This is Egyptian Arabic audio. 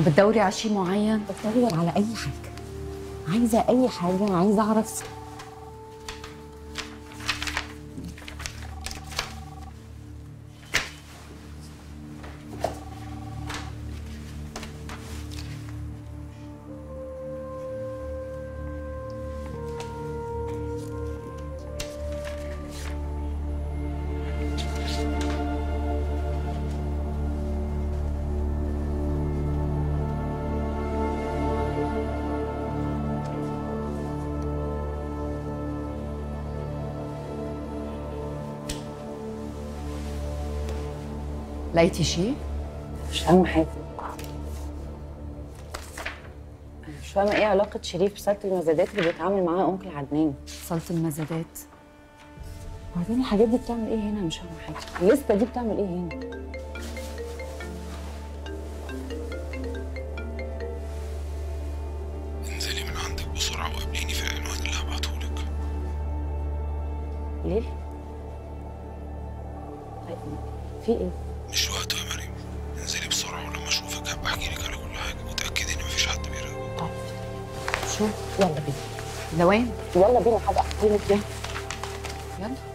عم بتدوري على شيء معين؟ بدور على اي حاجه عايزه اي حاجه عايزه اعرف لقيتي شيء؟ مش فاهمه حاجه انا مش فاهمه ايه علاقه شريف بسله المزادات اللي بيتعامل معاها انكل عدنان صلة المزادات وبعدين الحاجات دي بتعمل ايه هنا مش فاهمه حاجه الليسته دي بتعمل ايه هنا انزلي من عندك بسرعة وقابليني في العنوان اللي هبعتهولك ليه طيب في ايه مش وقته يا مريم انزلي بسرعة ولما اشوفك هبقى احكي لك على كل حاجة وتأكدي ان مفيش حد بيراقبك طيب شو يلا بينا لوين؟ يلا بينا حاجه احكي لك يعني يلا